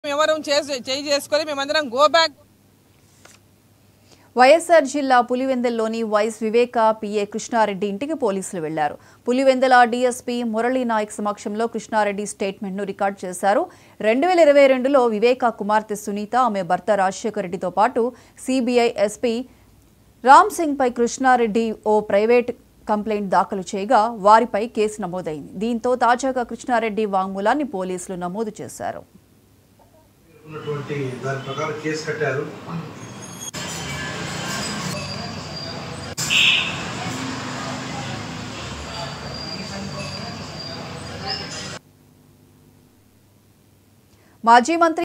మేమెవరం చేసి చేయి చేసుకొని మేమందరం గో బ్యాక్ వైఎస్ఆర్ జిల్లా పులివెందల్లోని వైస్ వివేక పిఏ కృష్ణారెడ్డి ఇంటికి పోలీసులు వెళ్లారు పులివెందల డీఎస్పీ మురళీ నాయక్ సమక్షంలో కృష్ణారెడ్డి స్టేట్మెంట్ను రికార్డు చేశారు రెండు వేల ఇరవై రెండులో వివేక కుమార్తె సునీత ఆమె భర్త రాజశేఖర రెడ్డితో పాటు సిబిఐ ఎస్పీ రామ్ సింగ్ పై కృష్ణారెడ్డి ఓ ప్రైవేట్ కంప్లైంట్ దాఖలు చేయగా వారిపై కేసు నమోదైంది దీంతో తాజాగా కృష్ణారెడ్డి వాంగ్మూలాన్ని పోలీసులు నమోదు చేశారు ఉన్నటువంటి దాని ప్రకారం కేసు కట్టారు మాజీ మంత్రి